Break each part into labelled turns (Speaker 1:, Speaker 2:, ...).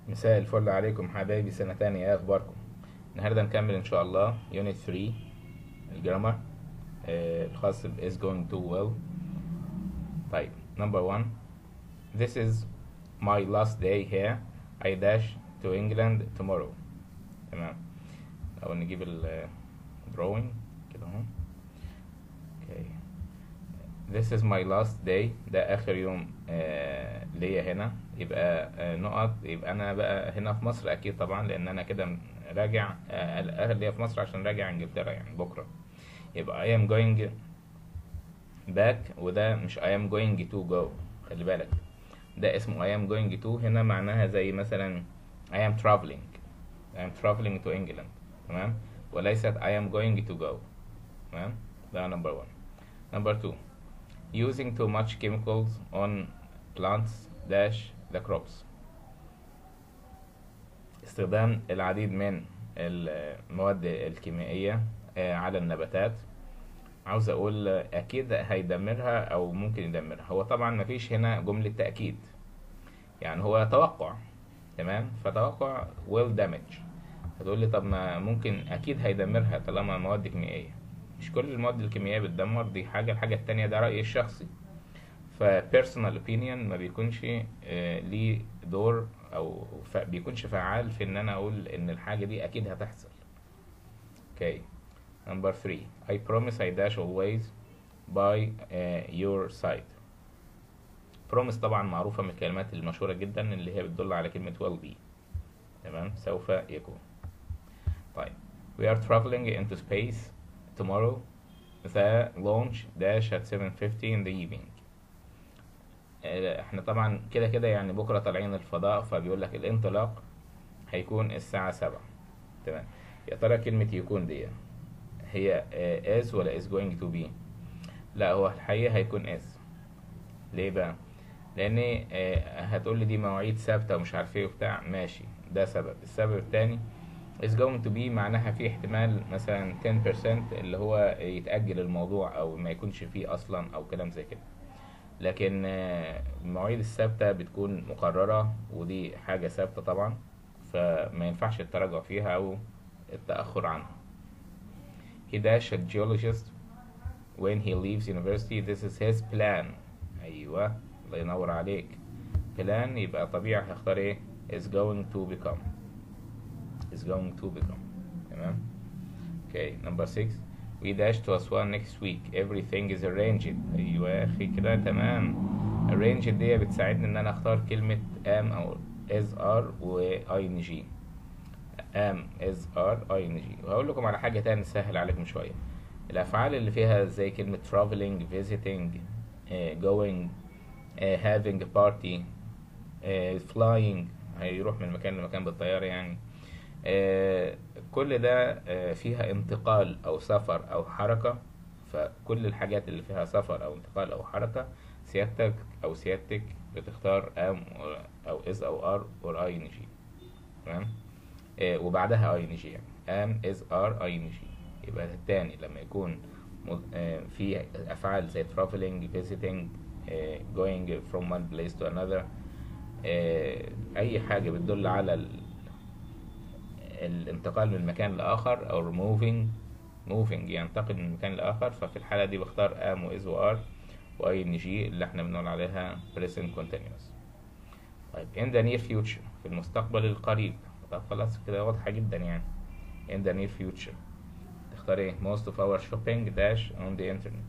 Speaker 1: مساء الفل عليكم حبايبي سنة تانية ايه اخباركم النهاردة نكمل ان شاء الله يونت 3 الجرامر آه، الخاص ب is going to well طيب number one this is my last day here I dash to England tomorrow تمام اول نجيب ال drawing كده اهو okay this is my last day ده اخر يوم آه ليا هنا يبقى آه نقط يبقى انا بقى هنا في مصر اكيد طبعا لان انا كده م- راجع آه الاخر ليا في مصر عشان راجع انجلترا يعني بكره يبقى I am going back وده مش I am going to go خلي بالك ده اسمه I am going to هنا معناها زي مثلا I am traveling I am traveling to England تمام وليست I am going to go تمام ده number one number two using too much chemicals on plants dash the crops استخدام العديد من المواد الكيميائية آه، على النباتات عاوز اقول آه، اكيد هيدمرها او ممكن يدمرها هو طبعا مفيش هنا جملة تأكيد يعني هو توقع تمام فتوقع will damage هتقول لي طب ما ممكن اكيد هيدمرها طالما مواد كيميائية مش كل المواد الكيميائية بتدمر دي حاجة الحاجة التانية ده رأيي الشخصي ف personal opinion ما بيكونش آه، ليه دور او ف- بيكونش فعال في ان انا اقول ان الحاجة دي اكيد هتحصل okay number three I promise I dash always by uh, your side promise طبعا معروفة من الكلمات المشهورة جدا اللي هي بتدل على كلمة will be تمام سوف يكون طيب we are traveling into space tomorrow the launch dash at 7:50 in the evening آه، احنا طبعا كده كده يعني بكرة طالعين الفضاء فبيقول لك الانطلاق هيكون الساعة سبعة تمام يا ترى كلمة يكون دي هي آه، is ولا is going to be لا هو الحقيقة هيكون is ليه بقى لان آه، هتقول لي دي مواعيد ثابتة ومش عارف ايه وبتاع ماشي ده سبب السبب التاني is going to be معناها في احتمال مثلا 10% اللي هو يتأجل الموضوع او ما يكونش فيه اصلا او كلام زي كده لكن آه، المواعيد الثابتة بتكون مقررة ودي حاجة ثابتة طبعا فما ينفعش التراجع فيها أو التأخر عنها He dash a geologist when he leaves university this is his plan أيوة الله ينور عليك plan يبقى طبيعي هختار ايه is going to become is going to become تمام Okay, number six. We dash to Aswan next week. Everything is arranged. أيوة يا أخي كده تمام. arranged دي بتساعدني إن أنا أختار كلمة am أو is are و ing. am is are ing. وهقول لكم على حاجة تاني تسهل عليكم شوية. الأفعال اللي فيها زي كلمة traveling, visiting, uh, going, uh, having a party, uh, flying هيروح من مكان لمكان بالطيارة يعني آه، كل ده آه، فيها انتقال او سفر او حركة فكل الحاجات اللي فيها سفر او انتقال او حركة سيادتك او سيادتك بتختار ام او از او ار اور اي ان جي تمام آه، وبعدها اي ان جي يعني ام از ار اي ان جي يبقى التاني لما يكون م- آه، في افعال زي traveling visiting آه، going from one place to another آه، اي حاجة بتدل على ال- الانتقال من مكان لآخر أو moving moving ينتقل من مكان لآخر ففي الحالة دي بختار am و is و are و ing اللي احنا بنقول عليها present continuous طيب in the near future في المستقبل القريب طب خلاص كده واضحة جدا يعني in the near future تختار ايه most of our shopping dash on the internet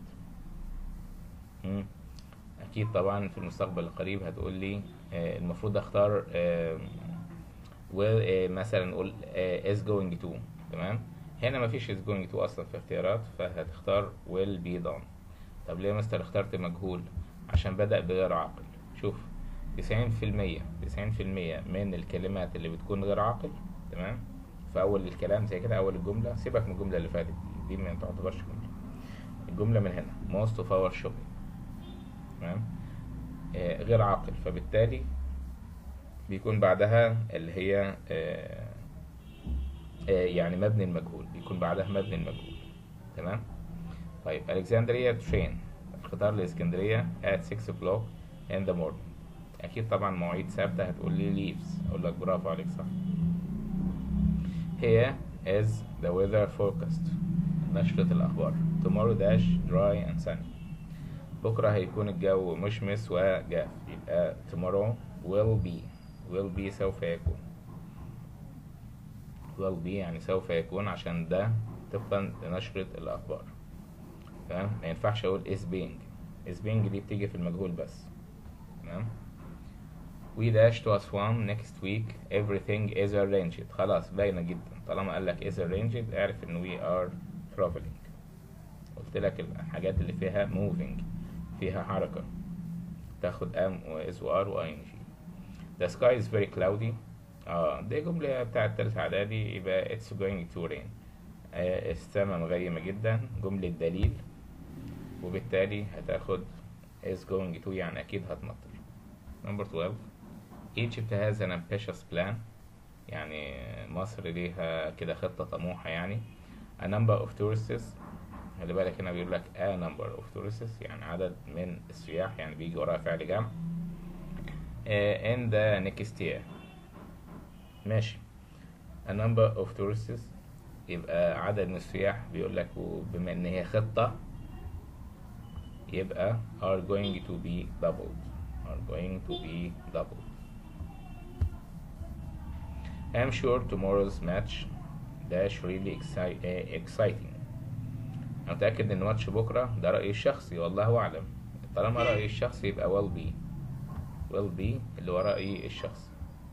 Speaker 1: مم. أكيد طبعا في المستقبل القريب هتقول لي آه، المفروض أختار آه، و آه، مثلا نقول آه، is going to تمام هنا مفيش is going to اصلا في اختيارات فهتختار will be done طب ليه يا مستر اخترت مجهول عشان بدأ بغير عاقل شوف تسعين في المية تسعين في المية من الكلمات اللي بتكون غير عاقل تمام في أول الكلام زي كده أول الجملة سيبك من الجملة اللي فاتت دي ما تعتبرش جملة الجملة من هنا most of our shopping تمام آه، غير عاقل فبالتالي بيكون بعدها اللي هي آه، آه، يعني مبني المجهول بيكون بعدها مبني المجهول تمام طيب Alexandria train القطار لإسكندرية at 6 o'clock in the morning اكيد طبعا مواعيد ثابته هتقول لي leaves اقول لك برافو عليك صح here is the weather forecast نشرة الأخبار tomorrow dash dry and sunny بكرة هيكون الجو مشمس وجاف يبقى tomorrow will be will be سوف يكون will be يعني سوف يكون عشان ده طبقا لنشرة الأخبار تمام ما ينفعش أقول is being is being دي بتيجي في المجهول بس تمام we dash to Aswan next week everything is arranged خلاص باينة جدا طالما قال لك is arranged اعرف ان we are traveling قلت لك الحاجات اللي فيها moving فيها حركة تاخد am و is و are و ing the sky is very cloudy اه دي جملة بتاعت تالتة إعدادي يبقى it's going to rain آه السما مغيمة جدا جملة دليل وبالتالي هتاخد is going to يعني أكيد هتمطر number 12 Egypt has an ambitious plan يعني مصر ليها كده خطة طموحة يعني a number of tourists خلي بالك هنا بيقول لك a number of tourists يعني عدد من السياح يعني بيجي وراها فعل جمع uh, in the next year ماشي a number of tourists يبقى عدد من السياح بيقول لك وبما ان هي خطة يبقى are going to be doubled are going to be doubled I'm sure tomorrow's match dash really exci- uh, exciting أنا متأكد إن ماتش بكرة ده رأيي الشخصي والله أعلم طالما رأيي الشخصي يبقى will be will be اللي هو رأيي الشخصي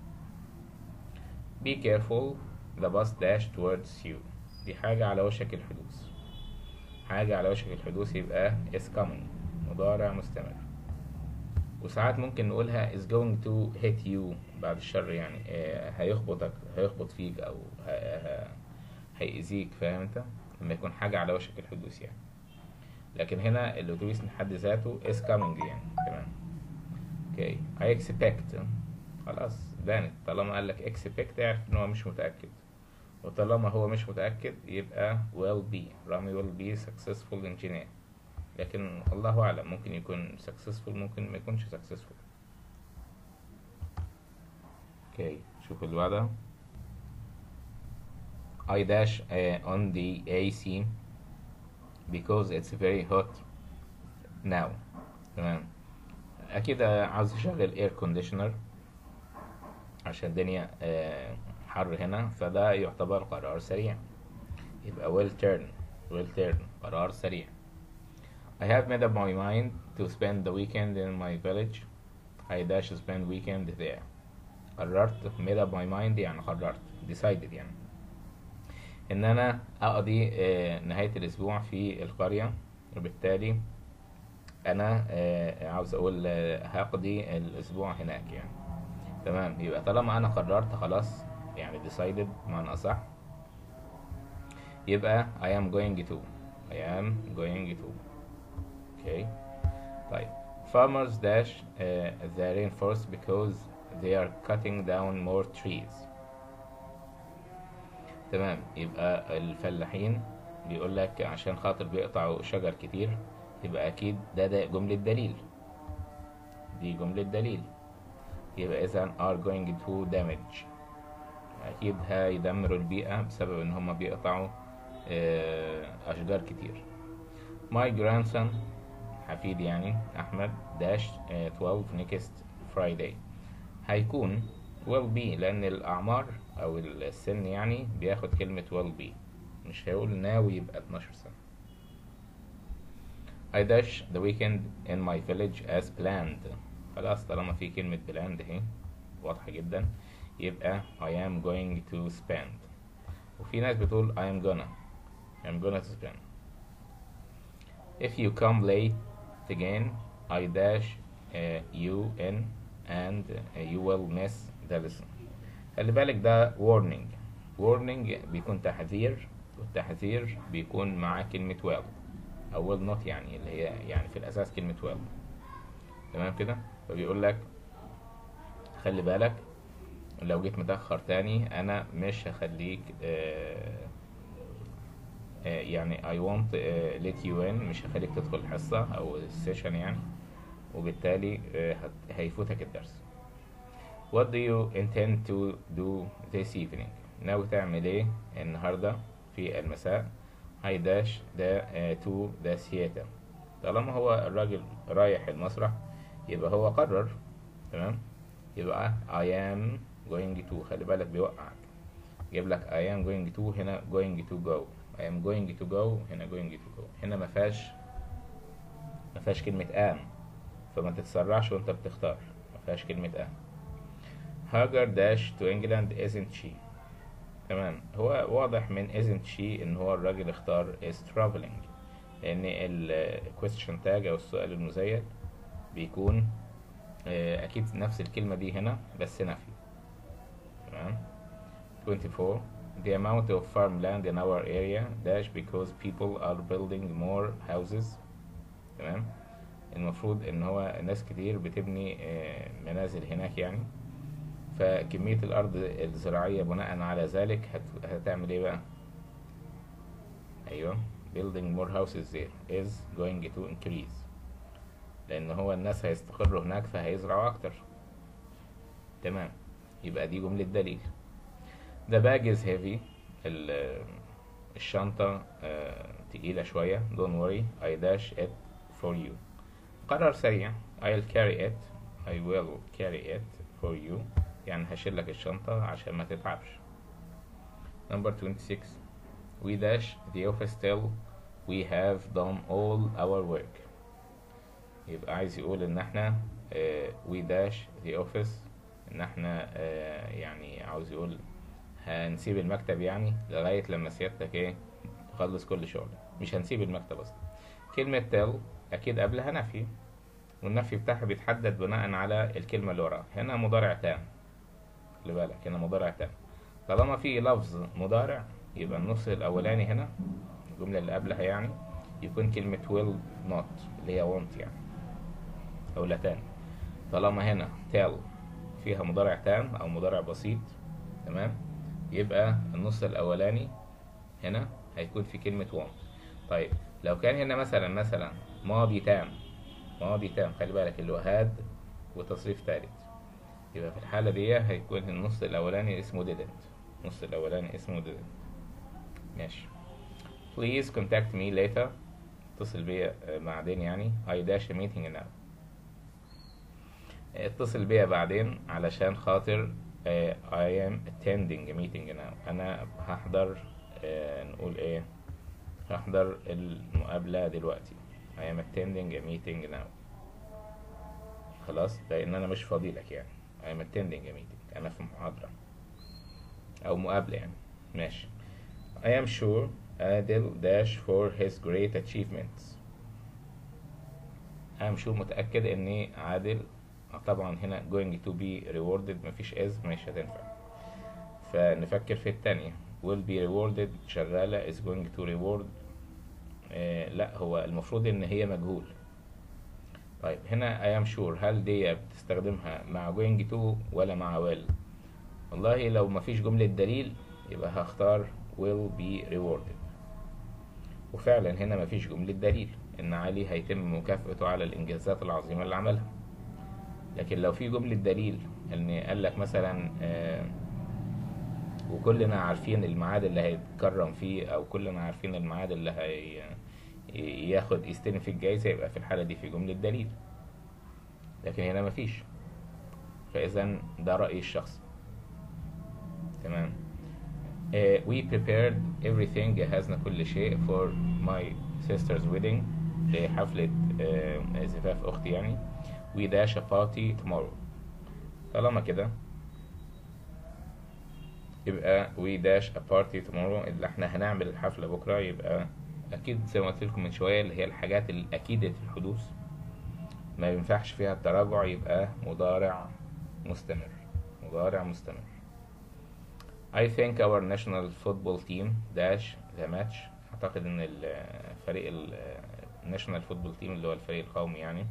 Speaker 1: be careful the bus dash towards you دي حاجة على وشك الحدوث حاجة على وشك الحدوث يبقى is coming مضارع مستمر وساعات ممكن نقولها is going to hit you بعد الشر يعني آه، هيخبطك هيخبط فيك او ه- ه- هيأذيك فاهم انت لما يكون حاجة على وشك الحدوث يعني لكن هنا الاتوبيس من حد ذاته is coming يعني تمام اوكي I expect خلاص بانت طالما قال لك expect اعرف ان هو مش متأكد وطالما هو مش متأكد يبقى will be رامي will be successful engineer لكن الله أعلم ممكن يكون successful ممكن ما يكونش successful اوكي شوف اللي بعدها I dash uh, on the AC because it's very hot now تمام أكيد عاوز أشغل air conditioner عشان الدنيا آه، حر هنا فده يعتبر قرار سريع يبقى will turn will turn قرار سريع I have made up my mind to spend the weekend in my village I dash spend weekend there قررت made up my mind يعني قررت decided يعني ان انا اقضي آه، نهاية الاسبوع في القرية وبالتالي انا آه، عاوز اقول آه، هقضي الاسبوع هناك يعني تمام يبقى طالما انا قررت خلاص يعني decided بمعنى اصح يبقى I am going to I am going to okay طيب farmers dash uh, the rainforest because they are cutting down more trees تمام يبقى الفلاحين بيقول لك عشان خاطر بيقطعوا شجر كتير يبقى اكيد ده, ده جملة دليل دي جملة دليل يبقى اذا are going to damage اكيد هيدمروا البيئة بسبب ان هما بيقطعوا آه، اشجار كتير my grandson حفيد يعني احمد داش 12 next friday هيكون will be لان الاعمار او السن يعني بياخد كلمة will be مش هيقول ناوي يبقى 12 سنة I dash the weekend in my village as planned خلاص طالما في كلمة planned اهي واضحة جدا يبقى I am going to spend وفي ناس بتقول I am gonna I'm gonna to spend If you come late again I dash uh, you in and uh, you will miss the lesson خلي بالك ده warning warning بيكون تحذير والتحذير بيكون معاه كلمة well أو will not يعني اللي هي يعني في الأساس كلمة well تمام كده فبيقول لك خلي بالك لو جيت متأخر تاني أنا مش هخليك آه آه يعني I won't آه let you in مش هخليك تدخل الحصة أو السيشن يعني وبالتالي آه، هت- هيفوتك الدرس What do you intend to do this evening ناوي تعمل ايه النهاردة في المساء I dash the uh, to the theater طالما هو الراجل رايح المسرح يبقى هو قرر تمام يبقى I am going to خلي بالك بيوقعك يجيب لك I am going to هنا going to go I am going to go هنا going to go هنا ما فيهاش ما فيهاش كلمة am فما تتسرعش وانت بتختار ما فيهاش كلمة am هاجر داش to England isn't she تمام هو واضح من isn't she ان هو الراجل اختار is traveling لان ال question tag او السؤال المزيد بيكون آه، اكيد نفس الكلمة دي هنا بس نفي تمام 24 The amount of farmland in our area dash because people are building more houses تمام المفروض ان هو ناس كتير بتبني آه، منازل هناك يعني فكمية الأرض الزراعية بناء على ذلك هت... هتعمل إيه بقى؟ أيوه building more houses there is going to increase لأن هو الناس هيستقروا هناك فهيزرعوا أكتر تمام يبقى دي جملة دليل The bag is heavy ال... الشنطة آه، تقيلة شوية don't worry I dash it for you قرار سريع I'll carry it I will carry it for you يعني هشيل لك الشنطة عشان ما تتعبش number 26 we dash the office till we have done all our work يبقى عايز يقول ان احنا آه، we dash the office ان احنا آه، يعني عاوز يقول هنسيب المكتب يعني لغاية لما سيادتك ايه تخلص كل شغل مش هنسيب المكتب اصلا كلمة till اكيد قبلها نفي والنفي بتاعها بيتحدد بناء على الكلمة اللي وراها هنا مضارع تام خلي بالك هنا مضارع تام طالما في لفظ مضارع يبقى النص الأولاني هنا الجملة اللي قبلها يعني يكون كلمة will not اللي هي won't يعني أو لا تاني طالما هنا tell فيها مضارع تام أو مضارع بسيط تمام يبقى النص الأولاني هنا هيكون في كلمة won't طيب لو كان هنا مثلا مثلا ماضي تام ماضي تام خلي بالك اللي هو هاد وتصريف تالت يبقى في الحالة دي هيكون النص الأولاني اسمه didn't النص الأولاني اسمه didn't ماشي please contact me later اتصل بيا آه، بعدين يعني I dash a meeting now اتصل بيا بعدين علشان خاطر آه، I am attending a meeting now أنا هحضر آه، نقول إيه هحضر المقابلة دلوقتي I am attending a meeting now خلاص لأن أنا مش فاضي لك يعني I am attending a meeting أنا في محاضرة أو مقابلة يعني ماشي I am sure Adil dash for his great achievements I am sure متأكد إن عادل طبعا هنا going to be rewarded مفيش is مش هتنفع فنفكر في التانية will be rewarded شغالة is going to reward آه لا هو المفروض إن هي مجهول طيب هنا I am sure هل دي بتستخدمها مع going to ولا مع will والله لو مفيش جملة دليل يبقى هختار will be rewarded وفعلا هنا مفيش جملة دليل إن علي هيتم مكافأته على الإنجازات العظيمة اللي عملها لكن لو في جملة دليل إن قال لك مثلا آه وكلنا عارفين الميعاد اللي هيتكرم فيه أو كلنا عارفين الميعاد اللي هي ياخد يستلم في الجايزة يبقى في الحالة دي في جملة دليل لكن هنا مفيش فإذا ده رأيي الشخصي تمام uh, we prepared everything جهزنا كل شيء for my sister's wedding لحفلة uh, زفاف أختي يعني we dash a party tomorrow طالما كده يبقى we dash a party tomorrow اللي احنا هنعمل الحفلة بكرة يبقى أكيد زي ما قلت لكم من شوية اللي هي الحاجات الأكيدة الحدوث ما ينفعش فيها التراجع يبقى مضارع مستمر مضارع مستمر I think our national football team dash the match أعتقد إن الفريق ال national football team اللي هو الفريق القومي يعني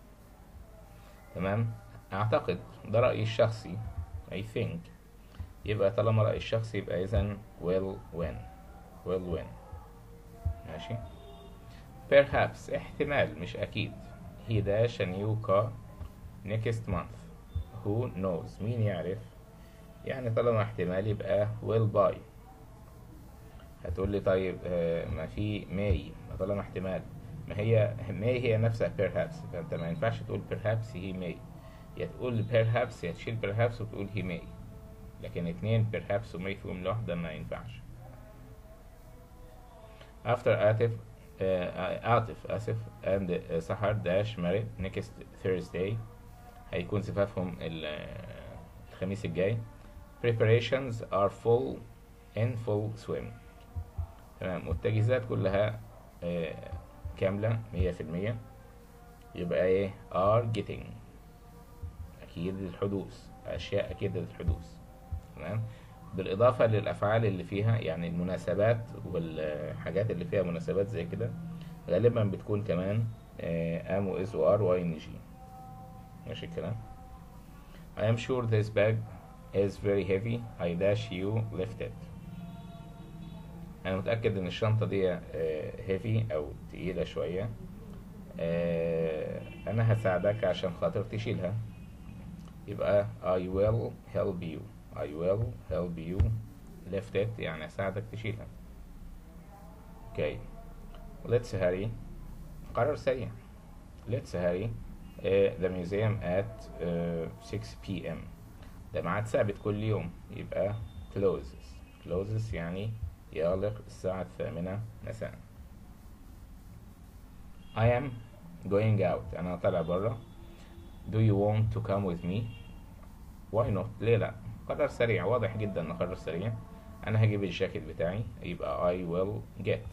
Speaker 1: تمام أعتقد ده رأيي الشخصي I think يبقى طالما رأيي الشخصي يبقى إذا will win will win ماشي perhaps احتمال مش أكيد he dash a new car next month who knows مين يعرف يعني طالما احتمال يبقى will buy هتقول لي طيب آه، ما في may ما طالما احتمال ما هي may هي نفسها perhaps فانت ما ينفعش تقول perhaps he may يا تقول perhaps يا تشيل perhaps وتقول he may لكن اتنين perhaps و may في جملة واحدة ما ينفعش after آتف آه، عاطف آسف and آه، سحر dash married next Thursday هيكون زفافهم ال- آه، الخميس الجاي preparations are full in full swim تمام والتجهيزات كلها آه، كاملة مية في المية يبقى ايه are getting أكيد الحدوث أشياء أكيدة الحدوث تمام بالإضافة للأفعال اللي فيها يعني المناسبات والحاجات اللي فيها مناسبات زي كده غالبا بتكون كمان آه، am و is و are و ing ماشي الكلام I am sure this bag is very heavy I dash you lift it أنا متأكد إن الشنطة دي آه، heavy أو تقيلة شوية آه، أنا هساعدك عشان خاطر تشيلها يبقى I will help you I will help you lift it يعني أساعدك تشيلها اوكي let's hurry قرار سريع let's hurry uh, the museum at uh, 6 p.m. ده ميعاد ثابت كل يوم يبقى closes closes يعني يغلق الساعة الثامنة مساء I am going out أنا طالع برا Do you want to come with me? Why not? ليه لأ؟ قرار سريع واضح جدا إنه قرار سريع أنا هجيب الجاكيت بتاعي يبقى I will get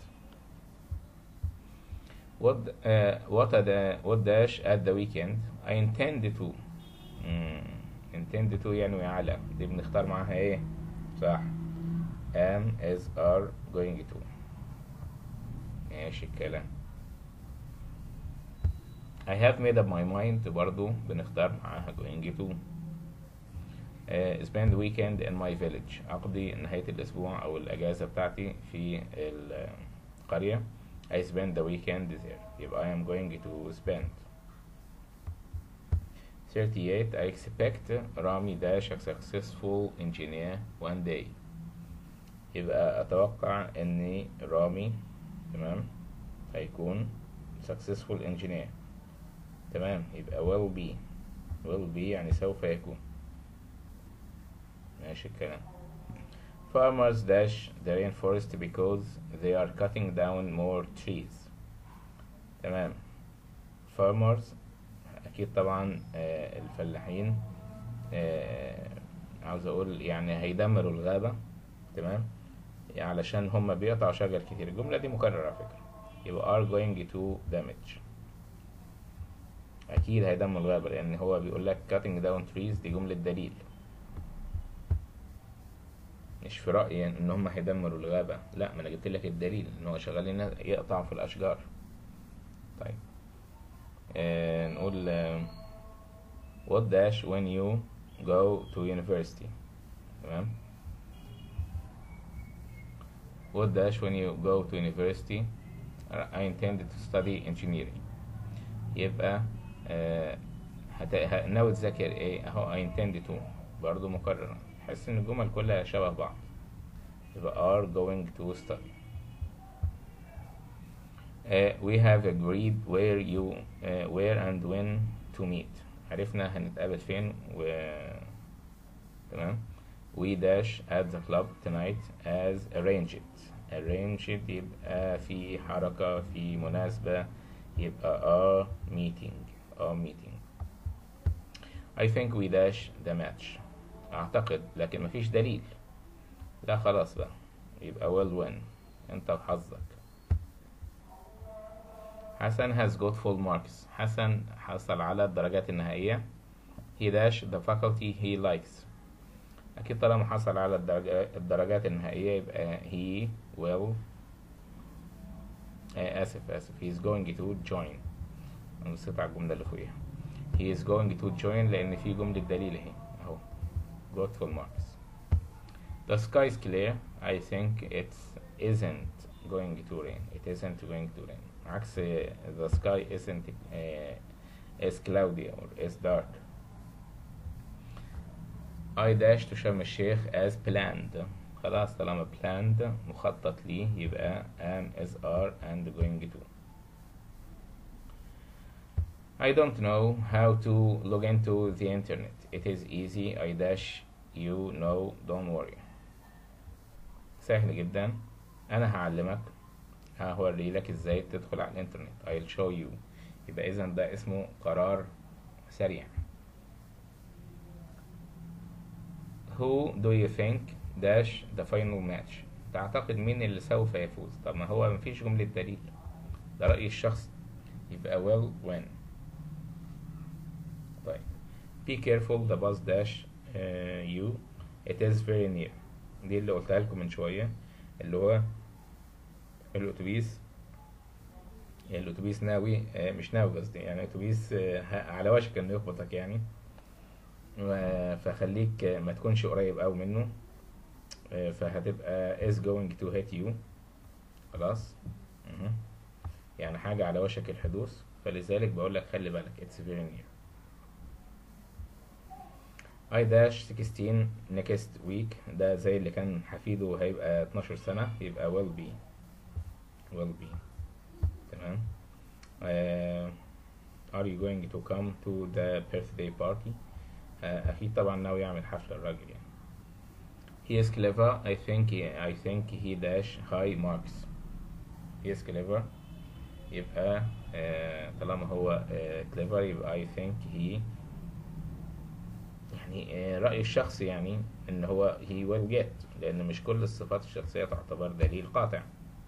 Speaker 1: What uh, what a da- what dash at the weekend I intend to مم. intend to يعني على دي بنختار معاها ايه صح am is are going to ماشي الكلام I have made up my mind برضو بنختار معاها going to uh, spend weekend in my village أقضي نهاية الأسبوع أو الأجازة بتاعتي في القرية I spend the weekend there يبقى I am going to spend 38 I expect رامي dash a successful engineer one day يبقى أتوقع إن رامي تمام هيكون successful engineer تمام يبقى will be will be يعني سوف يكون ماشي الكلام Farmers dash the rainforest because they are cutting down more trees تمام farmers أكيد طبعا آه، الفلاحين آه، عاوز أقول يعني هيدمروا الغابة تمام علشان هم بيقطعوا شجر كتير الجملة دي مكررة على فكرة يبقى are going to damage أكيد هيدمر الغابة لأن هو بيقول لك cutting down trees دي جملة دليل مش في رأيي إن هم هيدمروا الغابة لا ما أنا جبت لك الدليل إن هو شغالين يقطعوا في الأشجار طيب آه نقول آه what dash when you go to university تمام what dash when you go to university I intend to study engineering يبقى آه هت... ه- ناوي تذاكر ايه اهو I intend to برضو مكررة تحس ان الجمل كلها شبه بعض يبقى are going to study uh, we have agreed where you uh, where and when to meet عرفنا هنتقابل فين و تمام we dash at the club tonight as arranged arranged يبقى في حركة في مناسبة يبقى a meeting a meeting I think we dash the match أعتقد لكن مفيش دليل لا خلاص بقى يبقى well win أنت وحظك حسن has got full marks حسن حصل على الدرجات النهائية he dash the faculty he likes أكيد طالما حصل على الدرجة الدرجات النهائية يبقى he will آه آسف آسف he is going to join أنا نسيت على الجملة اللي فوقيها he is going to join لأن في جملة دليل أهي أهو got full marks the sky is clear I think it isn't going to rain it isn't going to rain عكس the sky isn't uh, is cloudy or is dark I dash to شرم الشيخ as planned خلاص طالما planned مخطط ليه يبقى am is are and going to I don't know how to log into the internet it is easy I dash you know don't worry سهل جدا انا هعلمك هوري لك ازاي تدخل على الانترنت I'll show you يبقى اذا ده اسمه قرار سريع Who do you think dash the final match تعتقد مين اللي سوف يفوز طب ما هو مفيش جملة دليل ده رأي الشخص يبقى will win طيب be careful the bus dash uh, you it is very near دي اللي قلتها لكم من شوية اللي هو الأتوبيس الأتوبيس ناوي آه، مش ناوي قصدي يعني أتوبيس آه، ه- على وشك إنه يخبطك يعني و- فخليك آه، ما تكونش قريب أوي منه آه، فهتبقى is going to hit you خلاص مهم. يعني حاجة على وشك الحدوث فلذلك بقول لك خلي بالك it's very near I dash 16 next week ده زي اللي كان حفيده هيبقى 12 سنة يبقى will be will be تمام آه are you going to come to the birthday party آه أكيد طبعا ناوي يعمل حفلة الراجل يعني he is clever I think he, I think he dash high marks he is clever يبقى آه طالما هو آه clever يبقى I think he يعني آه، رأي الشخص يعني ان هو he will get لان مش كل الصفات الشخصية تعتبر دليل قاطع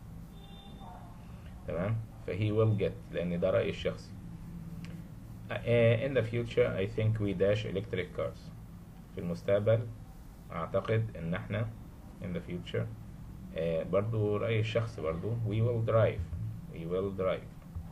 Speaker 1: تمام فهي will get لان ده رأي الشخصي آه، in the future I think we dash electric cars في المستقبل اعتقد ان احنا in the future آه، برضو رأي الشخص برضو we will drive we will drive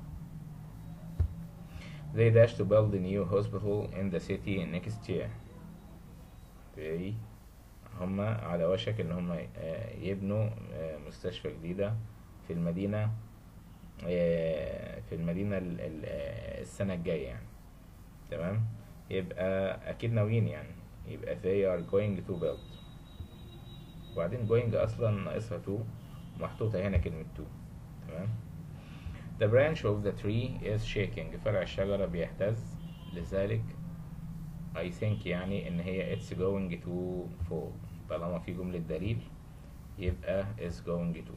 Speaker 1: they dash to build a new hospital in the city next year they هما على وشك ان هما آه، يبنوا آه، مستشفى جديدة في المدينة آه، في المدينة ال- ال- آه، السنة الجاية يعني تمام يبقى أكيد ناويين يعني يبقى they are going to build وبعدين going أصلا ناقصها to محطوطة هنا كلمة to تمام The branch of the tree is shaking فرع الشجرة بيهتز لذلك I think يعني إن هي it's going to fall طالما في جملة دليل يبقى is going to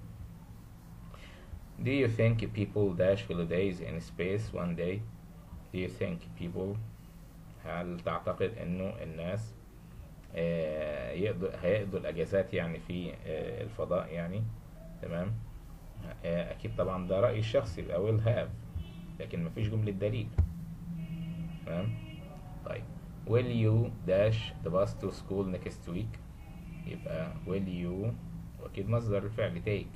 Speaker 1: Do you think people dash holidays in space one day? Do you think people هل تعتقد إنه الناس آه، يقضوا هيقضوا الأجازات يعني في آه، الفضاء يعني تمام آه، أكيد طبعا ده رأيي الشخصي يبقى will have لكن مفيش جملة دليل تمام طيب will you dash the bus to school next week يبقى will you وأكيد مصدر الفعل take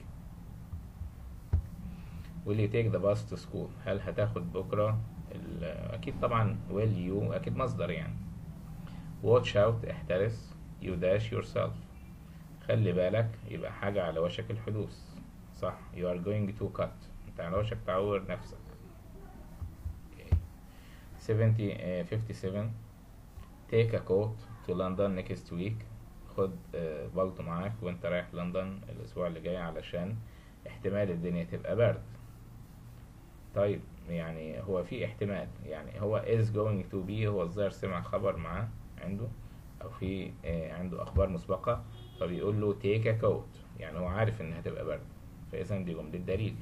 Speaker 1: will you take the bus to school هل هتاخد بكرة ال- أكيد طبعا will you أكيد مصدر يعني watch out احترس you dash yourself خلي بالك يبقى حاجة على وشك الحدوث صح you are going to cut انت على وشك تعور نفسك Okay. 70 آه، 57 take a coat to London next week خد آه، بلطو معاك وانت رايح لندن الاسبوع اللي جاي علشان احتمال الدنيا تبقى برد طيب يعني هو في احتمال يعني هو is going to be هو الظاهر سمع خبر معاه عنده او في آه، عنده اخبار مسبقة فبيقول له take a coat يعني هو عارف انها هتبقى برد فاذا دي جملة دليل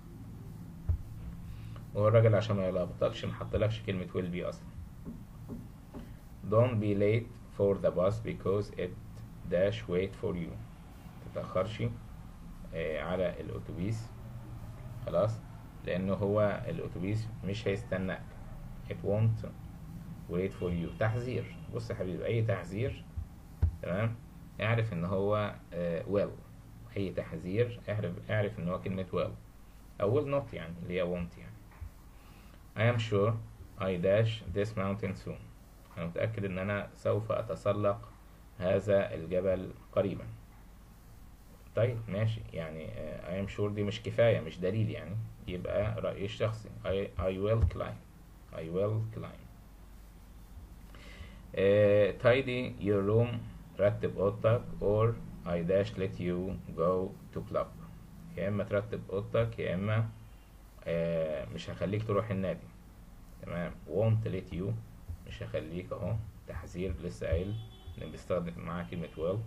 Speaker 1: وهو الراجل عشان ما يلخبطكش محطلكش كلمة will be اصلا don't be late for the bus because it dash wait for you تتأخرش آه، على الأتوبيس خلاص لأنه هو الأتوبيس مش هيستناك it won't wait for you تحذير بص يا حبيبي أي تحذير تمام اعرف إن هو آه، will أي تحذير اعرف اعرف إن هو كلمة will أو will not يعني اللي هي won't يعني I am sure I dash this mountain soon أنا متأكد إن أنا سوف أتسلق هذا الجبل قريبا طيب ماشي يعني آه، I am sure دي مش كفاية مش دليل يعني يبقى رأيي الشخصي I, I will climb I will climb uh, tidy your room رتب اوضتك or I dash let you go to club يا اما ترتب اوضتك يا اما آه مش هخليك تروح النادي تمام won't let you مش هخليك اهو تحذير لسه قايل ان بيستخدم معاه كلمة will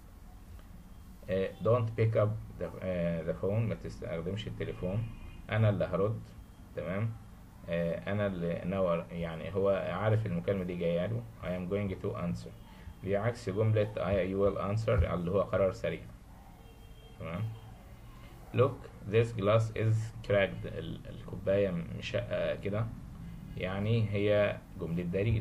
Speaker 1: آه don't pick up the, آه the phone ما تستخدمش التليفون انا اللي هرد تمام آه انا اللي نور يعني هو عارف المكالمة دي جاية له I am going to answer بعكس جملة I will answer اللي هو قرار سريع تمام look this glass is cracked ال- الكوباية مشقة كده يعني هي جملة دليل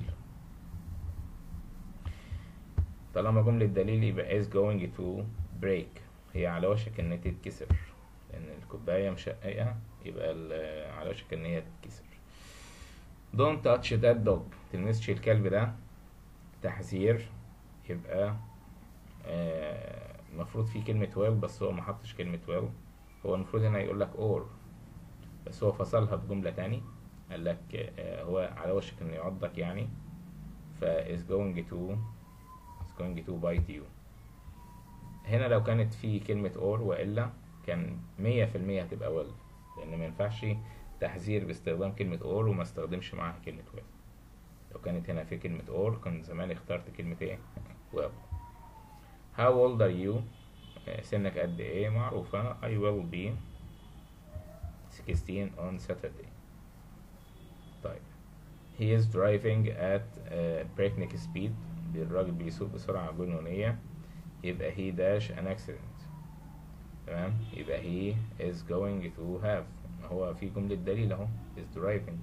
Speaker 1: طالما جملة دليل يبقى is going to break هي على وشك ان تتكسر لان الكوباية مشققة يبقى ال- على وشك ان هي تتكسر don't touch that dog تلمسش الكلب ده تحذير يبقى آه، المفروض في كلمة well بس هو ما حطش كلمة well هو المفروض هنا يقول لك or بس هو فصلها بجملة تاني قال لك آه، هو على وشك انه يعضك يعني ف is going to is going to bite you هنا لو كانت في كلمة or وإلا كان مية في المية هتبقى well لأن ما ينفعش تحذير باستخدام كلمة or وما استخدمش معاها كلمة well لو كانت هنا في كلمة or كان زمان اخترت كلمة ايه well how old are you آه، سنك قد ايه معروفة I will be 16 on Saturday طيب he is driving at uh, breakneck speed الراجل بيسوق بسرعة جنونية يبقى he dash an accident تمام يبقى he is going to have هو في جملة دليل اهو is driving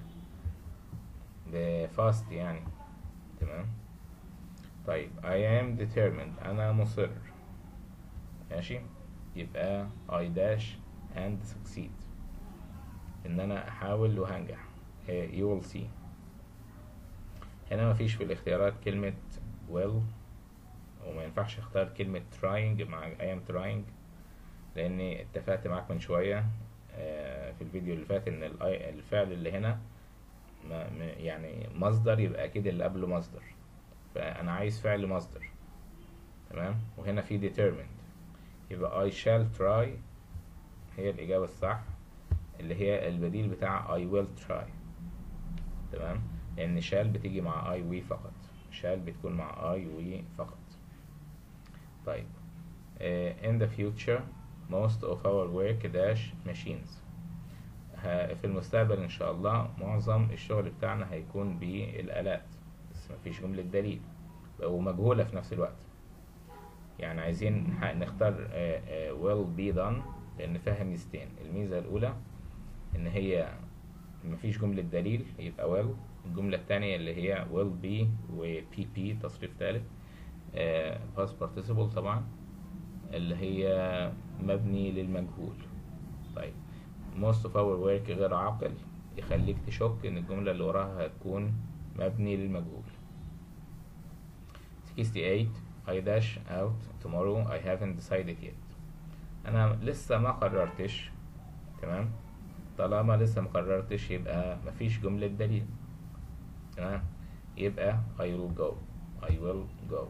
Speaker 1: ب fast يعني تمام طيب I am determined أنا مصر ماشي يبقى I dash and succeed إن أنا أحاول وهنجح آه، you will see هنا مفيش في الاختيارات كلمة will وما ينفعش اختار كلمة trying مع I am trying لأني اتفقت معاك من شوية آه، في الفيديو اللي فات إن ال- الفعل اللي هنا ما ما- يعني مصدر يبقى أكيد اللي قبله مصدر فأنا عايز فعل مصدر تمام وهنا في determined يبقى I shall try هي الإجابة الصح اللي هي البديل بتاع I will try تمام لأن shall بتيجي مع I we فقط shall بتكون مع I we فقط طيب uh, in the future most of our work dash machines ه- في المستقبل إن شاء الله معظم الشغل بتاعنا هيكون بالآلات بس مفيش جملة دليل ومجهولة في نفس الوقت يعني عايزين ح- نختار آه، آه، will be done لأن فيها ميزتين الميزة الأولى إن هي مفيش جملة دليل يبقى will الجملة التانية اللي هي will be و pp تصريف ثالث آه، past participle طبعا اللي هي مبني للمجهول طيب most of our work غير عاقل يخليك تشك إن الجملة اللي وراها هتكون مبني للمجهول 68 I dash out tomorrow I haven't decided yet أنا لسه ما قررتش تمام طالما لسه ما قررتش يبقى مفيش جملة دليل تمام يبقى I will go I will go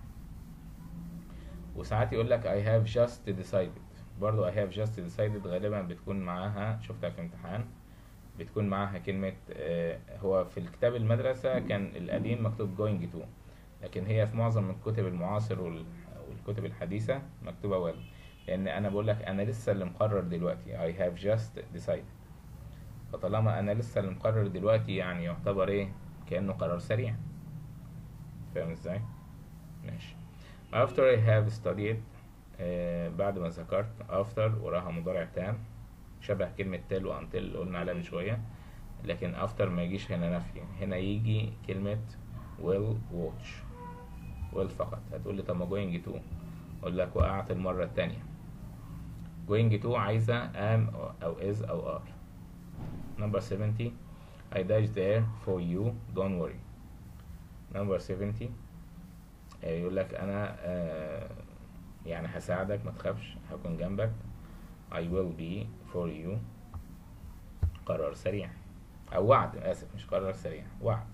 Speaker 1: وساعات يقول لك I have just decided برضو I have just decided غالبا بتكون معاها شفتها في امتحان بتكون معاها كلمة آه، هو في الكتاب المدرسة كان القديم مكتوب going to لكن هي في معظم الكتب المعاصر وال- والكتب الحديثة مكتوبة well لأن أنا بقول لك أنا لسه اللي مقرر دلوقتي I have just decided فطالما أنا لسه اللي مقرر دلوقتي يعني يعتبر إيه كأنه قرار سريع فاهم إزاي؟ ماشي after I have studied آه بعد ما ذكرت after وراها مضارع تام شبه كلمة tell و until اللي قلنا عليها من شوية لكن after ما يجيش هنا نفي هنا يجي كلمة will watch will فقط هتقول لي طب ما going to اقول لك وقعت المرة التانية going to عايزة am أو is أو are number 70 I dash there for you don't worry number 70 آه، يقول لك أنا آه، يعني هساعدك ما تخافش هكون جنبك I will be for you قرار سريع او وعد اسف مش قرار سريع وعد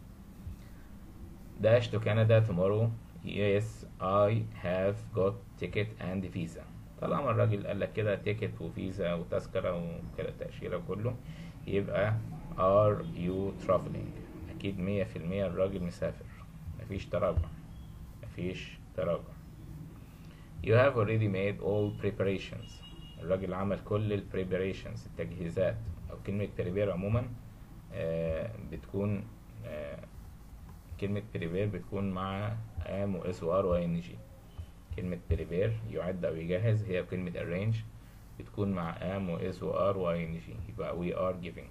Speaker 1: dash to Canada tomorrow yes I have got ticket and visa طالما الراجل قال لك كده تيكت وفيزا وتذكرة وكده تأشيرة وكله يبقى are you traveling أكيد مية في المية الراجل مسافر مفيش تراجع مفيش تراجع you have already made all preparations الراجل عمل كل ال preparations التجهيزات أو كلمة prepare عموما آه بتكون آه كلمة prepare بتكون مع am و s و r و ing كلمة prepare يعد أو يجهز هي كلمة arrange بتكون مع am و s و r و ing يبقى we are giving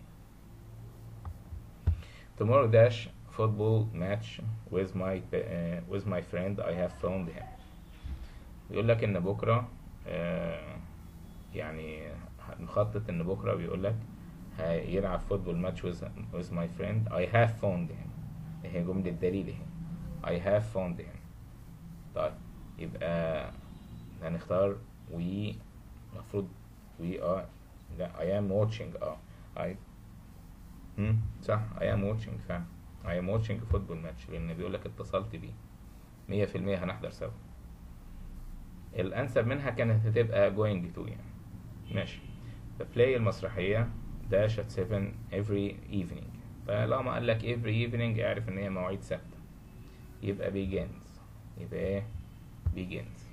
Speaker 1: tomorrow dash football match with my uh, with my friend I have found him بيقول لك ان بكره آه يعني مخطط ان بكره بيقول لك هيلعب فوتبول ماتش with, with my friend I have found him هي جملة دليل اهي I have found him طيب يبقى هنختار we المفروض we are لا I am watching اه I هم صح I am watching فعلا I am watching football match لأن بيقول لك اتصلت بيه مية في المية هنحضر سوا الأنسب منها كانت هتبقى going to يعني ماشي فبلاي المسرحية dash at 7 every evening فلو ما قال لك every evening اعرف ان هي مواعيد ثابتة يبقى begins يبقى ايه begins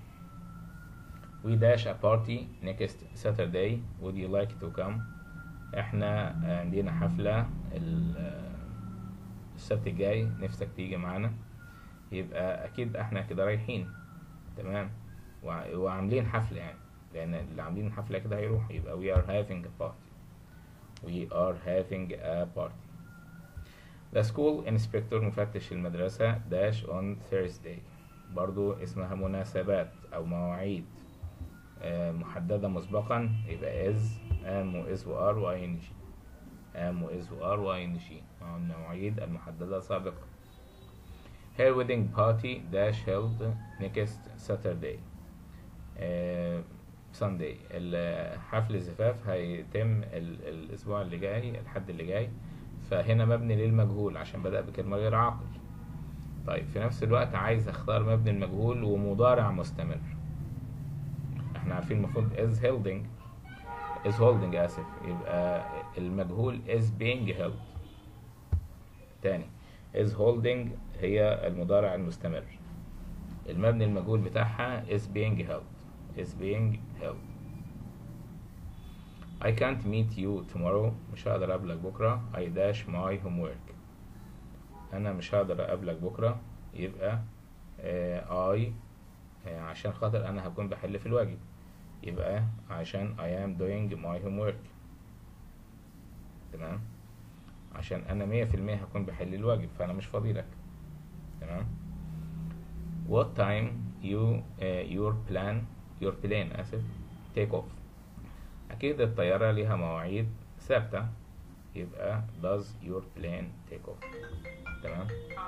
Speaker 1: we dash a party next Saturday would you like to come احنا عندنا حفلة السبت الجاي نفسك تيجي معانا يبقى اكيد احنا كده رايحين تمام وعاملين حفلة يعني لان اللي عاملين حفلة كده هيروح يبقى we are having a party we are having a party the school inspector مفتش المدرسة dash on Thursday برضو اسمها مناسبات او مواعيد محددة مسبقا يبقى is am و is و are و ing am و is و are و ing مع المواعيد المحددة سابقا her wedding party dash held next Saturday uh, Sunday حفل الزفاف هيتم ال الأسبوع اللي جاي الحد اللي جاي فهنا مبني للمجهول عشان بدأ بكلمة غير عاقل طيب في نفس الوقت عايز اختار مبني المجهول ومضارع مستمر احنا عارفين المفروض is holding is holding اسف يبقى المجهول is being held تاني is holding هي المضارع المستمر المبني المجهول بتاعها is being held is being held I can't meet you tomorrow مش هقدر اقابلك بكرة I dash my homework انا مش هقدر اقابلك بكرة يبقى آه I آه عشان خاطر انا هكون بحل في الواجب يبقى عشان I am doing my homework تمام عشان انا مية في المية هكون بحل الواجب فانا مش فاضي لك تمام what time you uh, your plan your plane اسف take off اكيد الطيارة ليها مواعيد ثابتة يبقى does your plane take off تمام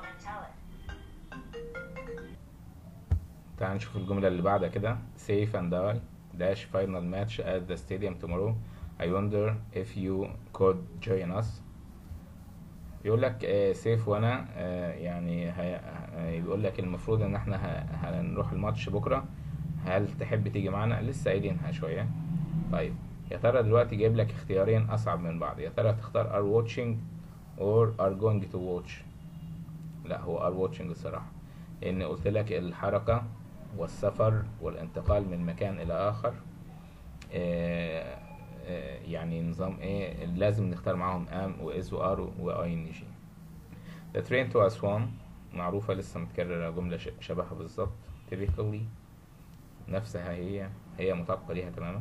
Speaker 1: تعال نشوف الجملة اللي بعدها كده safe and I dash final match at the stadium tomorrow I wonder if you could join us يقول لك آه سيف وانا آه يعني بيقول لك المفروض ان احنا هنروح الماتش بكره هل تحب تيجي معانا لسه قايلينها شويه طيب يا ترى دلوقتي جايب لك اختيارين اصعب من بعض يا ترى تختار are watching or are going to watch لا هو are watching الصراحه لان قلت لك الحركه والسفر والانتقال من مكان الى اخر آه يعني نظام ايه لازم نختار معاهم ام واس وار واي ان جي The train to أسوان معروفة لسه متكررة جملة شبهها بالظبط typically نفسها هي هي مطابقة ليها تماما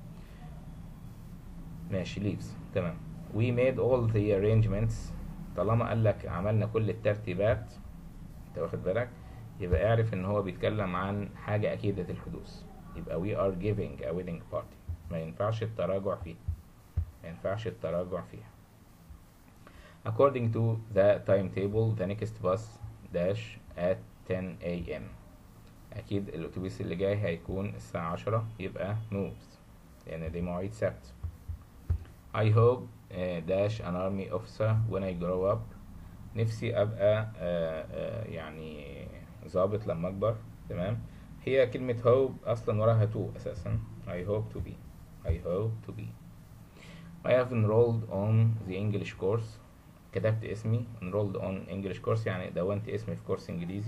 Speaker 1: ماشي leaves تمام we made all the arrangements طالما قال لك عملنا كل الترتيبات انت واخد بالك يبقى اعرف ان هو بيتكلم عن حاجة اكيدة الحدوث يبقى we are giving a wedding party ما ينفعش التراجع فيه ما ينفعش التراجع فيها according to the timetable the next bus dash at 10 a.m. أكيد الأتوبيس اللي جاي هيكون الساعة عشرة يبقى moves لأن دي مواعيد ثابتة I hope dash an army officer when I grow up نفسي ابقى آه، آه، يعني ضابط لما اكبر تمام هي كلمة hope اصلا وراها to اساسا I hope to be I hope to be I have enrolled on the English course كتبت اسمي enrolled on English course يعني دونت اسمي في كورس انجليزي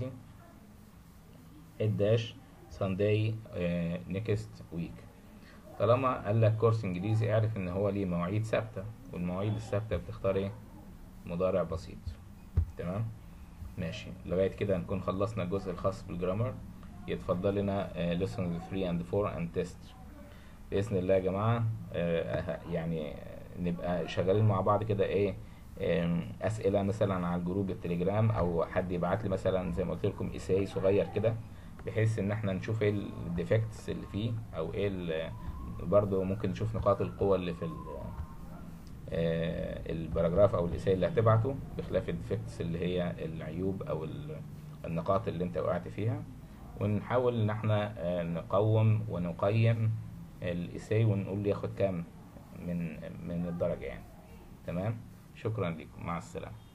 Speaker 1: الداش Sunday آه، next week طالما قال لك كورس انجليزي اعرف ان هو ليه مواعيد ثابتة والمواعيد الثابتة بتختار ايه مضارع بسيط تمام ماشي لغاية كده نكون خلصنا الجزء الخاص بالجرامر يتفضل لنا آه، lessons 3 and 4 and test بإذن الله يا جماعة آه، يعني نبقى شغالين مع بعض كده ايه آم، أسئلة مثلا على الجروب التليجرام أو حد يبعت لي مثلا زي ما قلت لكم إيساي صغير كده بحيث إن احنا نشوف ايه الديفكتس اللي فيه أو ايه ال- برضه ممكن نشوف نقاط القوة اللي في ال- آه، الباراجراف او الاساي اللي هتبعته بخلاف الديفكتس اللي هي العيوب او ال- النقاط اللي انت وقعت فيها ونحاول ان احنا آه، نقوم ونقيم الاساي ونقول ياخد كام من من الدرجة يعني تمام شكرا لكم مع السلامة